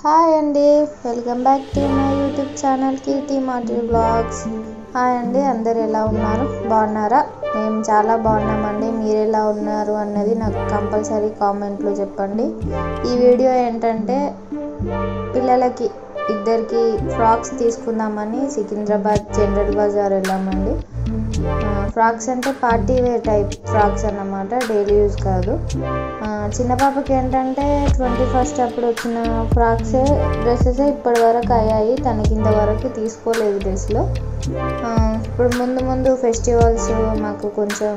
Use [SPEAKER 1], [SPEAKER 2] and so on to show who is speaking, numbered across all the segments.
[SPEAKER 1] Hi అండి welcome back to my YouTube channel Keerthi మాటి vlogs hi అండి అందరు ఎలా ఉన్నారు బాగున్నారా మేము చాలా బాగున్నామండి మీరు ఎలా ఉన్నారు అన్నది నాకు కంపల్సరీ కామెంట్లో చెప్పండి ఈ వీడియో ఏంటంటే పిల్లలకి ఇద్దరికి ఫ్రాక్స్ తీసుకుందామని సికింద్రాబాద్ జనరల్ బజార్ వెళ్ళామండి ఆ, ఫ్రాక్స్ అంటే పార్టీ వేర్ టైప్ ఫ్రాక్స్ అన్నమాట డైలీ యూజ్ కాదు ఆ, చిన్న పాపకి ఏంటంటే ట్వంటీ ఫస్ట్ అప్పుడు వచ్చిన ఫ్రాక్సే డ్రెస్సెస్ ఇప్పటి వరకు అయ్యాయి తనకి ఇంతవరకు తీసుకోలేదు డ్రెస్లో ఇప్పుడు ముందు ముందు ఫెస్టివల్స్ మాకు కొంచెం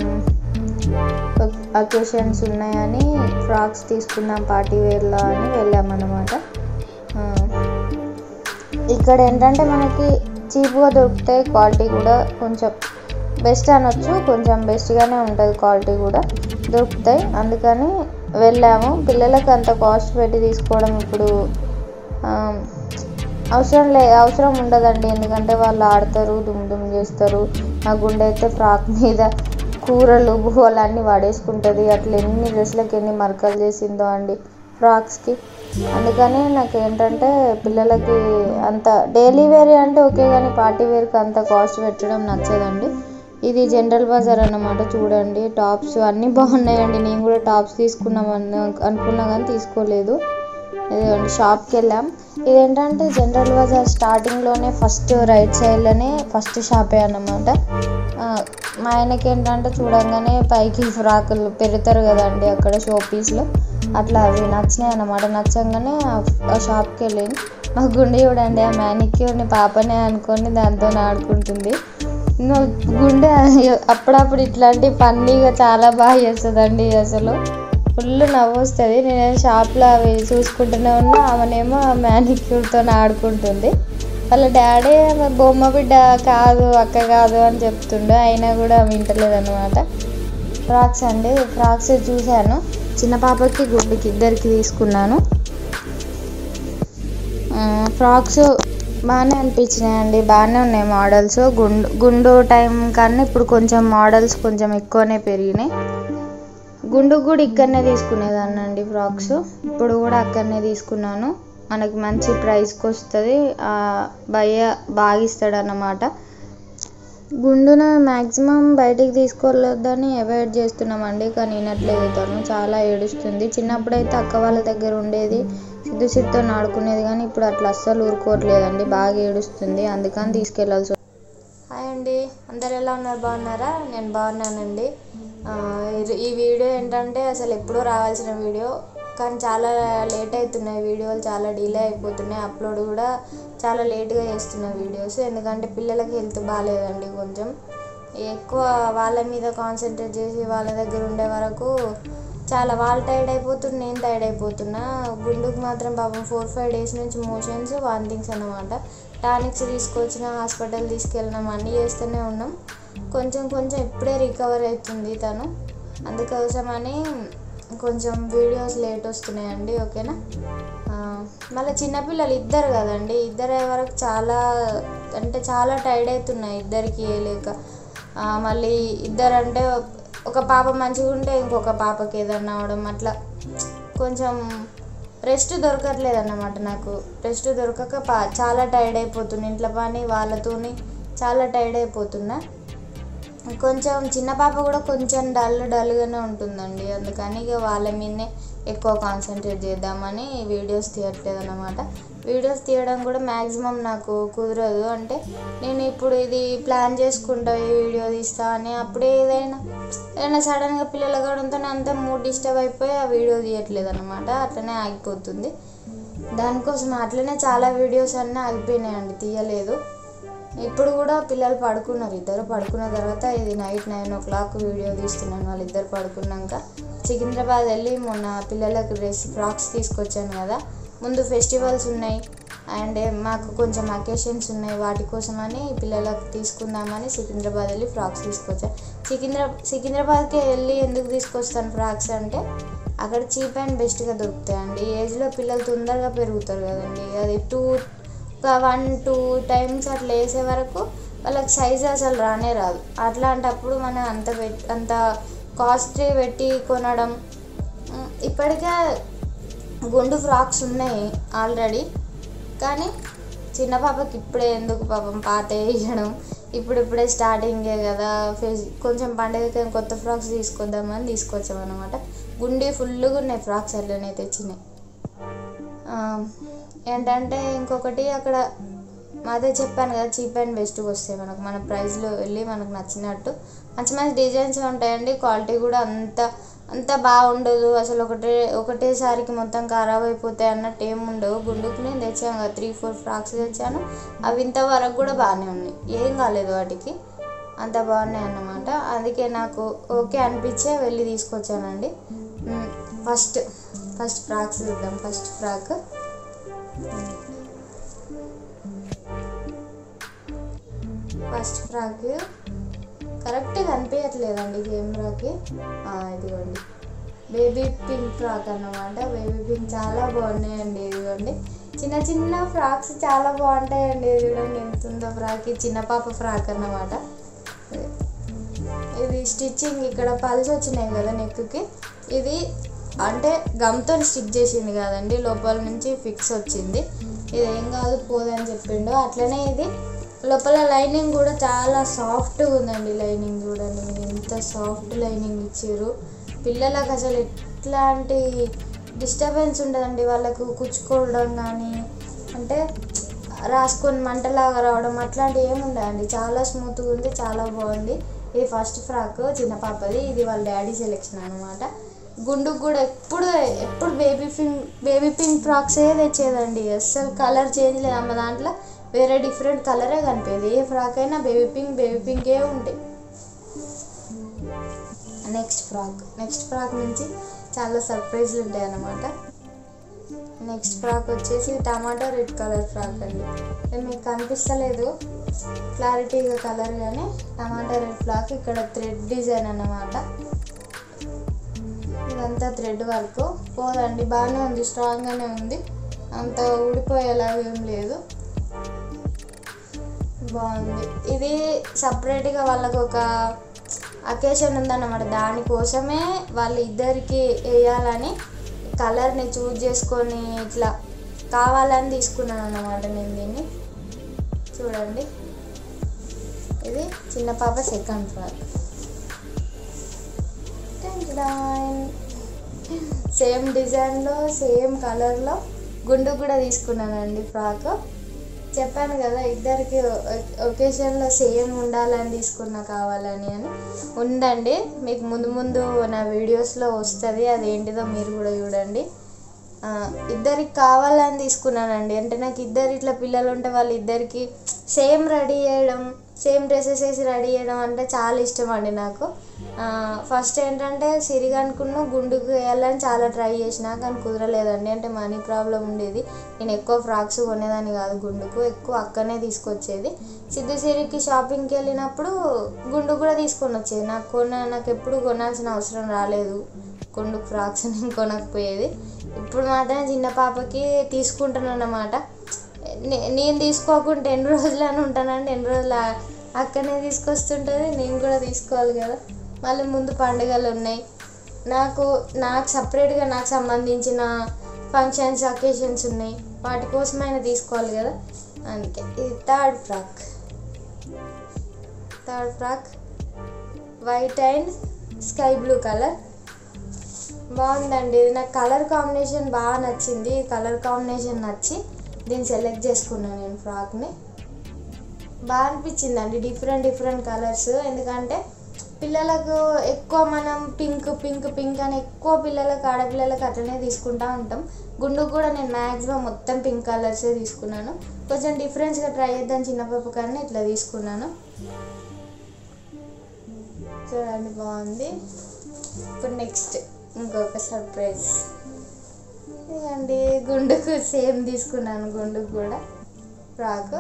[SPEAKER 1] అకేషన్స్ ఉన్నాయని ఫ్రాక్స్ తీసుకుందాం పార్టీ వేర్లో అని వెళ్ళామన్నమాట ఆ, ఇక్కడ ఏంటంటే మనకి చీప్గా దొరుకుతాయి క్వాలిటీ కూడా కొంచెం బెస్ట్ అనొచ్చు కొంచెం బెస్ట్గానే ఉంటుంది క్వాలిటీ కూడా దొరుకుతాయి అందుకని వెళ్ళాము పిల్లలకు అంత కాస్ట్ పెట్టి తీసుకోవడం ఇప్పుడు ఆ, అవసరం లే అవసరం ఉండదండి ఎందుకంటే వాళ్ళు ఆడతారు దుమ్ దుమ్ చేస్తారు నా గుండె అయితే ఫ్రాక్ మీద కూరలు బువ్వలు అన్నీ వాడేసుకుంటుంది అట్లా ఎన్ని డ్రెస్సులకి ఎన్ని మరకలు చేసిందో అండి ఫ్రాక్స్కి అందుకని నాకు ఏంటంటే పిల్లలకి అంత డైలీ వేర్ అంటే ఓకే కానీ పార్టీ వేర్కి అంత కాస్ట్ పెట్టడం నచ్చదండి ఇది జనరల్ బజార్ అన్నమాట చూడండి టాప్స్ అన్నీ బాగున్నాయండి నేను కూడా టాప్స్ తీసుకున్నాం అన్న అనుకున్నా కానీ తీసుకోలేదు ఇదిగోండి షాప్కి వెళ్ళాం ఇదేంటంటే జనరల్ బజార్ స్టార్టింగ్లోనే ఫస్ట్ రైట్ సైడ్లోనే ఫస్ట్ షాపే అన్నమాట ఆ, మా ఆయనకి ఏంటంటే చూడంగానే పైకి ఫ్రాకులు పెడతారు కదండి అక్కడ షో పీస్లో అట్లా అవి నచ్చినాయి అన్నమాట నచ్చంగానే ఆ- ఆ షాప్కి వెళ్ళాను మా గుండె చూడండి ఆ మ్యానిక్యూర్ని పాపనే అనుకొని దాంతో ఆడుకుంటుంది ఇంకా గుండె అప్పుడప్పుడు ఇట్లాంటి ఫన్నీగా చాలా బాగా చేస్తుందండి అసలు ఫుల్ నవ్వు వస్తుంది నేను షాప్లో అవి చూసుకుంటూనే ఉన్నా ఆమెనేమో ఆ మ్యానిక్యూర్తో ఆడుకుంటుంది వాళ్ళ డాడీ ఆమె బొమ్మ బిడ్డ కాదు అక్క కాదు అని చెప్తుండే అయినా కూడా వింటలేదు అనమాట ఫ్రాక్స్ అండి ఫ్రాక్స్ చూశాను చిన్న పాపకి గుడ్డికి ఇద్దరికి తీసుకున్నాను ఆ, ఫ్రాక్స్ బాగానే అనిపించినాయండి బాగానే ఉన్నాయి మోడల్స్ గుండు గుండు టైం కన్నా ఇప్పుడు కొంచెం మోడల్స్ కొంచెం ఎక్కువనే పెరిగినాయి గుండు కూడా ఇక్కడనే తీసుకునేదాన్ని అండి ఫ్రాక్స్ ఇప్పుడు కూడా అక్కడనే తీసుకున్నాను మనకి మంచి ప్రైస్కి వస్తుంది భయ్య బాగా ఇస్తాడు అన్నమాట గుండున మ్యాక్సిమం బయటికి తీసుకోలేదని అవాయిడ్ చేస్తున్నామండి కానీ వినట్లేదు తను చాలా ఏడుస్తుంది చిన్నప్పుడైతే అక్క వాళ్ళ దగ్గర ఉండేది సిద్ధు సిద్ధుతో ఆడుకునేది కానీ ఇప్పుడు అట్లా అస్సలు ఊరుకోవట్లేదండి బాగా ఏడుస్తుంది అందుకని తీసుకెళ్ళాల్సి వస్తుంది. హాయ్ అండి అందరు ఎలా ఉన్నారు బాగున్నారా నేను బాగున్నానండి ఆ, ఇది- ఈ వీడియో ఏంటంటే అసలు ఎప్పుడో రావాల్సిన వీడియో కానీ చాలా లేట్ అవుతున్నాయి వీడియోలు చాలా డిలే అయిపోతున్నాయి అప్లోడ్ కూడా చాలా లేట్గా చేస్తున్న వీడియోస్ ఎందుకంటే పిల్లలకి హెల్త్ బాగాలేదండి కొంచెం ఎక్కువ వాళ్ళ మీద కాన్సన్ట్రేట్ చేసి వాళ్ళ దగ్గర ఉండే వరకు చాలా వాళ్ళు టైర్డ్ అయిపోతున్నారు నేను టైర్డ్ అయిపోతున్నా గుండుకు మాత్రం పాపం ఫోర్ ఫైవ్ డేస్ నుంచి మోషన్స్ వాంతింగ్స్ అన్నమాట టానిక్స్ తీసుకొచ్చిన హాస్పిటల్ తీసుకెళ్ళినాం అన్నీ చేస్తూనే ఉన్నాం కొంచెం కొంచెం ఇప్పుడే రికవర్ అవుతుంది తను అందుకోసమని కొంచెం వీడియోస్ లేట్ వస్తున్నాయండి ఓకేనా ఆ, మళ్ళీ చిన్నపిల్లలు ఇద్దరు కదండి ఇద్దరు అయ్యే వరకు చాలా అంటే చాలా టైర్డ్ అవుతున్నాయి ఇద్దరికి వేయలేక ఆ, మళ్ళీ ఇద్దరు అంటే ఒక పాప మంచిగా ఉంటే ఇంకొక పాపకి ఏదన్నా అవడం అట్లా కొంచెం రెస్ట్ దొరకట్లేదు అన్నమాట నాకు రెస్ట్ దొరకక పా చాలా టైర్డ్ అయిపోతున్నా ఇంట్లో పని వాళ్ళతోని చాలా టైర్డ్ అయిపోతున్నా కొంచెం చిన్న పాప కూడా కొంచెం డల్ డల్గానే ఉంటుందండి అందుకని ఇక వాళ్ళ మీదనే ఎక్కువ కాన్సన్ట్రేట్ చేద్దామని వీడియోస్ తీయట్లేదు అనమాట వీడియోస్ తీయడం కూడా మ్యాక్సిమం నాకు కుదరదు అంటే నేను ఇప్పుడు ఇది ప్లాన్ చేసుకుంటా ఈ వీడియో తీస్తా అని అప్పుడే ఏదైనా ఏదైనా సడన్గా పిల్లలు కావడంతో అంతా మూడ్ డిస్టర్బ్ అయిపోయి ఆ వీడియో తీయట్లేదు అనమాట అట్లనే ఆగిపోతుంది దానికోసం అట్లనే చాలా వీడియోస్ అన్నీ ఆగిపోయినాయండి తీయలేదు ఇప్పుడు కూడా పిల్లలు పడుకున్నారు ఇద్దరు పడుకున్న తర్వాత ఇది night nine o'clock video తీస్తున్నాను వాళ్ళిద్దరు పడుకున్నాక సికింద్రాబాద్ వెళ్ళి మొన్న పిల్లలకు డ్రెస్ ఫ్రాక్స్ తీసుకొచ్చాను కదా ముందు ఫెస్టివల్స్ ఉన్నాయి అండ్ మాకు కొంచెం అకేషన్స్ ఉన్నాయి వాటి కోసమని పిల్లలకు తీసుకుందామని సికింద్రాబాద్ వెళ్ళి ఫ్రాక్స్ తీసుకొచ్చాను సికింద్రా సికింద్రాబాద్కి వెళ్ళి ఎందుకు తీసుకొస్తాను ఫ్రాక్స్ అంటే అక్కడ చీప్ అండ్ బెస్ట్గా దొరుకుతాయండి ఈ ఏజ్లో పిల్లలు తొందరగా పెరుగుతారు కదండి అది టూ ఒక వన్ టూ టైమ్స్ అట్లా వేసే వరకు వాళ్ళకి సైజ్ అసలు రానే రాదు అట్లాంటప్పుడు మనం అంత పెట్ అంత కాస్ట్ పెట్టి కొనడం ఉమ్, ఇప్పటికే గుండు ఫ్రాక్స్ ఉన్నాయి ఆల్రెడీ కానీ చిన్న పాపకి ఇప్పుడే ఎందుకు పాపం పాత వేయడం ఇప్పుడిప్పుడే స్టార్టింగే కదా ఫేస్ కొంచెం పండుగకి కొత్త ఫ్రాక్స్ తీసుకొద్దామని తీసుకొచ్చాం అనమాట గుండి ఫుల్గా ఉన్నాయి ఫ్రాక్స్ అట్లనే తెచ్చినాయి ఆ, ఏంటంటే ఇంకొకటి అక్కడ అదే చెప్పాను కదా చీప్ అండ్ బెస్ట్గా వస్తాయి మనకు మన ప్రైస్లో వెళ్ళి మనకు నచ్చినట్టు మంచి మంచి డిజైన్స్ ఉంటాయండి క్వాలిటీ కూడా అంత అంత బాగుండదు అసలు ఒకటే ఒకటేసారికి మొత్తం ఖరాబ్ అయిపోతాయి అన్నట్టు ఏం ఉండవు గుండుకు నేను తెచ్చాను కదా త్రీ ఫోర్ ఫ్రాక్స్ తెచ్చాను అవి ఇంతవరకు కూడా బాగానే ఉన్నాయి ఏం కాలేదు వాటికి అంత బాగున్నాయి అన్నమాట అందుకే నాకు ఓకే అనిపించే వెళ్ళి తీసుకొచ్చానండి మ్, ఫస్ట్ ఫస్ట్ ఫ్రాక్స్ చూద్దాం ఫస్ట్ ఫ్రాక్ ఫస్ట్ ఫ్రాక్ కరెక్ట్గా కనిపించట్లేదండి కెమెరాకి ఆ, ఇదిగోండి బేబీ పింక్ ఫ్రాక్ అన్నమాట బేబీ పింక్ చాలా బాగున్నాయండి ఇదిగోండి చిన్న చిన్న ఫ్రాక్స్ చాలా బాగుంటాయండి ఇది చూడండి ఎంత ఉందో ఫ్రాక్ ఇది చిన్న పాప ఫ్రాక్ అన్నమాట ఇది స్టిచ్చింగ్ ఇక్కడ పల్స్ వచ్చినాయి కదా నెక్కి ఇది అంటే గమ్తో స్టిక్ చేసింది కదండి లోపల నుంచి ఫిక్స్ వచ్చింది ఇది ఏం కాదు పోదని చెప్పిండు అట్లనే ఇది లోపల లైనింగ్ కూడా చాలా సాఫ్ట్గా ఉందండి లైనింగ్ చూడండి ఎంత సాఫ్ట్ లైనింగ్ ఇచ్చారు పిల్లలకు అసలు ఎట్లాంటి డిస్టర్బెన్స్ ఉండదండి వాళ్ళకు కుచ్చుకోవడం కానీ అంటే రాసుకొని మంటలాగా రావడం అట్లాంటివి ఏమి ఉండదండి చాలా స్మూత్గా ఉంది చాలా బాగుంది ఇది ఫస్ట్ ఫ్రాక్ చిన్న పాపది ఇది వాళ్ళ డాడీ సెలెక్షన్ అనమాట గుండుకు కూడా ఎప్పుడు ఎప్పుడు బేబీ పింక్ బేబీ పింక్ ఫ్రాక్సే తెచ్చేదండి అస్సలు కలర్ చేంజ్ లేదు అమ్మ దాంట్లో వేరే డిఫరెంట్ కలరే కనిపించేది ఏ ఫ్రాక్ అయినా బేబీ పింక్ బేబీ పింకే ఉంటాయి నెక్స్ట్ ఫ్రాక్ నెక్స్ట్ ఫ్రాక్ నుంచి చాలా సర్ప్రైజ్లు ఉంటాయి అన్నమాట నెక్స్ట్ ఫ్రాక్ వచ్చేసి టమాటో రెడ్ కలర్ ఫ్రాక్ అండి ఇది మీకు కనిపిస్తలేదు క్లారిటీగా కలర్ కానీ టమాటా రెడ్ ఫ్రాక్ ఇక్కడ థ్రెడ్ డిజైన్ అన్నమాట ఇదంతా థ్రెడ్ వర్క్ పోదండి బాగానే ఉంది స్ట్రాంగ్గానే ఉంది అంత ఊడిపోయేలాగా ఏం లేదు బాగుంది ఇది సపరేట్గా వాళ్ళకు ఒక అకేషన్ ఉందన్నమాట దానికోసమే వాళ్ళ ఇద్దరికి వేయాలని కలర్ని చూజ్ చేసుకొని ఇట్లా కావాలని తీసుకున్నాను అన్నమాట నేను దీన్ని చూడండి ఇది చిన్న పాప సెకండ్ ఫ్రాక్ సేమ్ డిజైన్లో సేమ్ కలర్లో గుండు కూడా తీసుకున్నానండి ఫ్రాక్ చెప్పాను కదా ఇద్దరికి ఒకేషన్లో సేమ్ ఉండాలని తీసుకున్నా కావాలని అని ఉందండి మీకు ముందు ముందు నా వీడియోస్లో వస్తుంది అదేంటిదో మీరు కూడా చూడండి ఆ, ఇద్దరికి కావాలని తీసుకున్నానండి అంటే నాకు ఇద్దరు ఇట్లా పిల్లలు ఉంటే వాళ్ళ ఇద్దరికి సేమ్ రెడీ చేయడం సేమ్ డ్రెస్సెస్ వేసి రెడీ చేయడం అంటే చాలా ఇష్టం అండి నాకు ఫస్ట్ ఏంటంటే సిరిగనుకున్న గుండుకు వేయాలని చాలా ట్రై చేసిన కానీ కుదరలేదండి అంటే మనీ ప్రాబ్లం ఉండేది నేను ఎక్కువ ఫ్రాక్స్ కొనేదాన్ని కాదు గుండుకు ఎక్కువ అక్కనే తీసుకొచ్చేది సిద్ధు సిరికి షాపింగ్కి వెళ్ళినప్పుడు గుండు కూడా తీసుకొని వచ్చేది నాకు కొన నాకు ఎప్పుడు కొనాల్సిన అవసరం రాలేదు గుండుకు ఫ్రాక్స్ నేను కొనకపోయేది ఇప్పుడు మాత్రం చిన్న పాపకి తీసుకుంటాను అన్నమాట నే- నేను తీసుకోకుండా ఎన్ని రోజులని ఉంటానండి ఎన్ని రోజులు ఆ- అక్కనే తీసుకొస్తుంటుంది నేను కూడా తీసుకోవాలి కదా మళ్ళీ ముందు పండుగలు ఉన్నాయి నాకు నాకు సపరేట్గా నాకు సంబంధించిన ఫంక్షన్స్ అకేషన్స్ ఉన్నాయి వాటి కోసమైనా తీసుకోవాలి కదా అందుకే ఇది third frock third frock white and sky blue colour బాగుందండి ఇది నాకు కలర్ కాంబినేషన్ బాగా నచ్చింది ఈ కలర్ కాంబినేషన్ నచ్చి దీన్ని సెలెక్ట్ చేసుకున్నాను నేను ఫ్రాక్ని బాగా అనిపించింది అండి డిఫరెంట్ డిఫరెంట్ కలర్స్ ఎందుకంటే పిల్లలకు ఎక్కువ మనం పింక్ పింక్ పింక్ అని ఎక్కువ పిల్లలకు ఆడపిల్లలకు అట్లనే తీసుకుంటా ఉంటాం గుండుకు కూడా నేను మ్యాక్సిమం మొత్తం పింక్ కలర్సే తీసుకున్నాను కొంచెం డిఫరెన్స్గా ట్రై చేద్దాం చిన్న పాప కానీ ఇట్లా తీసుకున్నాను చూడండి బాగుంది ఇప్పుడు నెక్స్ట్ ఇంకొక సర్ప్రైజ్ ఇదండి గుండుకు సేమ్ తీసుకున్నాను గుండుకు కూడా ఫ్రాక్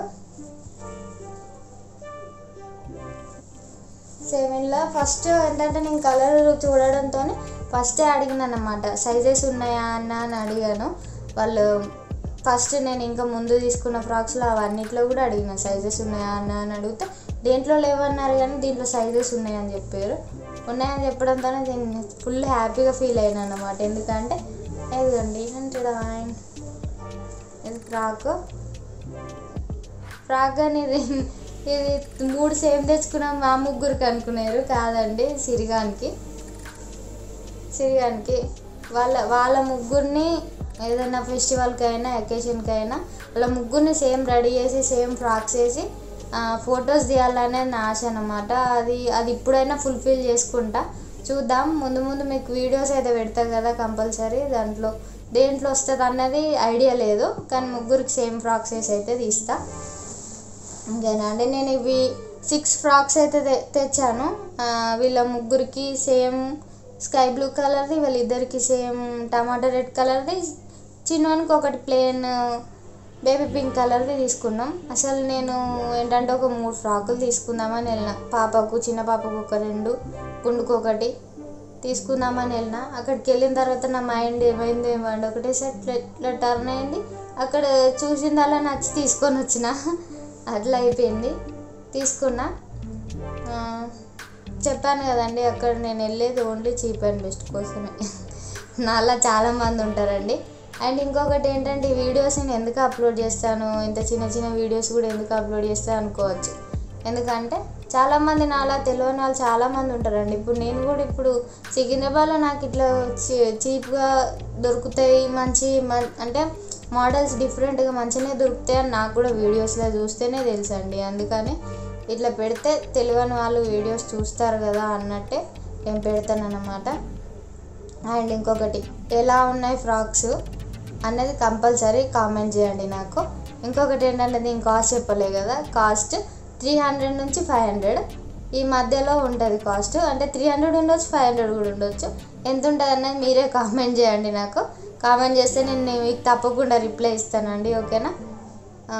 [SPEAKER 1] సేమ్ ఇలా ఫస్ట్ ఏంటంటే నేను కలర్ చూడడంతో ఫస్టే అడిగినాను అనమాట సైజెస్ ఉన్నాయా అన్న అని అడిగాను వాళ్ళు ఫస్ట్ నేను ఇంకా ముందు తీసుకున్న ఫ్రాక్స్లో అవన్నిట్లో కూడా అడిగిన సైజెస్ ఉన్నాయా అన్న అని అడిగితే దేంట్లో లేవన్నారు కానీ దీంట్లో సైజెస్ ఉన్నాయని చెప్పారు ఉన్నాయని చెప్పడంతోనే నేను ఫుల్ హ్యాపీగా ఫీల్ అయినా అనమాట ఎందుకంటే ఇదిగోండి అంటే ఇది ఫ్రాక్ ఫ్రాక్ అని ఇది ఇది మూడు సేమ్ తెచ్చుకున్నాం మా ముగ్గురికి అనుకున్నారు కాదండి సిరిగానికి సిరిగానికి వాళ్ళ వాళ్ళ ముగ్గురిని ఏదైనా ఫెస్టివల్కి అయినా అకేషన్కి అయినా వాళ్ళ ముగ్గురిని సేమ్ రెడీ చేసి సేమ్ ఫ్రాక్స్ వేసి ఫొటోస్ తీయాలనేది నా ఆశ అనమాట అది అది ఇప్పుడైనా ఫుల్ఫిల్ చేసుకుంటా చూద్దాం ముందు ముందు మీకు వీడియోస్ అయితే పెడతాం కదా కంపల్సరీ దాంట్లో దేంట్లో వస్తుంది అన్నది ఐడియా లేదు కానీ ముగ్గురికి సేమ్ ఫ్రాక్స్ వేసి అయితే తీస్తా ఇంకేనా అంటే నేను ఇవి సిక్స్ ఫ్రాక్స్ అయితే తె తెచ్చాను ఆ, వీళ్ళ ముగ్గురికి సేమ్ స్కై బ్లూ కలర్ది వీళ్ళిద్దరికి సేమ్ టమాటా రెడ్ కలర్ది చిన్నవానికి ఒకటి ప్లేన్ బేబీ పింక్ కలర్ది తీసుకున్నాం అసలు నేను ఏంటంటే ఒక మూడు ఫ్రాకులు తీసుకుందామని వెళ్ళిన పాపకు చిన్న పాపకు ఒక రెండు గుండుకు ఒకటి తీసుకుందామని వెళ్ళిన అక్కడికి వెళ్ళిన తర్వాత నా మైండ్ ఏమైంది ఏమండి ఒకటేసారి ఇట్లా ఇట్లా టర్న్ అయింది అక్కడ చూసిందల్లా నచ్చి తీసుకొని వచ్చిన అట్లా అయిపోయింది తీసుకున్నా ఆ, చెప్పాను కదండి అక్కడ నేను వెళ్ళేది ఓన్లీ చీప్ అండ్ బెస్ట్ కోసమే నాలా చాలామంది ఉంటారండి అండ్ ఇంకొకటి ఏంటంటే ఈ వీడియోస్ నేను ఎందుకు అప్లోడ్ చేస్తాను ఇంత చిన్న చిన్న వీడియోస్ కూడా ఎందుకు అప్లోడ్ చేస్తాను అనుకోవచ్చు ఎందుకంటే చాలామంది నాలా తెలియని వాళ్ళు చాలామంది ఉంటారండి ఇప్పుడు నేను కూడా ఇప్పుడు సికింద్రాబాద్లో నాకు ఇట్లా చీప్గా దొరుకుతాయి మంచి మ- అంటే మోడల్స్ డిఫరెంట్గా మంచిగానే దొరుకుతాయి అని నాకు కూడా వీడియోస్లో చూస్తేనే తెలుసండి అందుకని ఇట్లా పెడితే తెలియని వాళ్ళు వీడియోస్ చూస్తారు కదా అన్నట్టే నేను పెడతాను అన్నమాట అండ్ ఇంకొకటి ఎలా ఉన్నాయి ఫ్రాక్స్ అన్నది కంపల్సరీ కామెంట్ చేయండి నాకు ఇంకొకటి ఏంటంటే దీని కాస్ట్ చెప్పలే కదా కాస్ట్ త్రీ హండ్రెడ్ నుంచి ఫైవ్ హండ్రెడ్ ఈ మధ్యలో ఉంటుంది కాస్ట్ అంటే త్రీ హండ్రెడ్ ఉండొచ్చు ఫైవ్ హండ్రెడ్ కూడా ఉండొచ్చు ఎంత ఉంటుంది అనేది మీరే కామెంట్ చేయండి నాకు కామెంట్ చేస్తే నేను మీకు తప్పకుండా రిప్లై ఇస్తానండి ఓకేనా ఆ,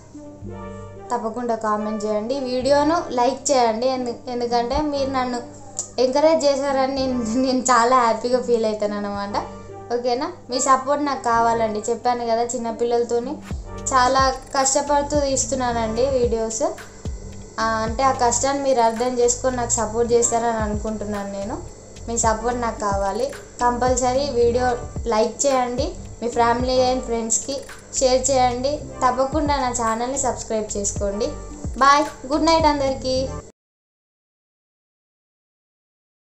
[SPEAKER 1] తప్పకుండా కామెంట్ చేయండి వీడియోను లైక్ చేయండి ఎందు ఎందుకంటే మీరు నన్ను ఎంకరేజ్ చేశారని నేను నేను చాలా హ్యాపీగా ఫీల్ అవుతాను అనమాట ఓకేనా మీ సపోర్ట్ నాకు కావాలండి చెప్పాను కదా చిన్నపిల్లలతోని చాలా కష్టపడుతూ తీస్తున్నానండి వీడియోస్ ఆ, అంటే ఆ కష్టాన్ని మీరు అర్థం చేసుకొని నాకు సపోర్ట్ చేస్తారని అనుకుంటున్నాను నేను మీ సపోర్ట్ నాకు కావాలి కంపల్సరీ వీడియో లైక్ చేయండి మీ ఫ్యామిలీ అండ్ ఫ్రెండ్స్కి షేర్ చేయండి తప్పకుండా నా ఛానల్ని సబ్స్క్రైబ్ చేసుకోండి బాయ్ గుడ్ నైట్ అందరికీ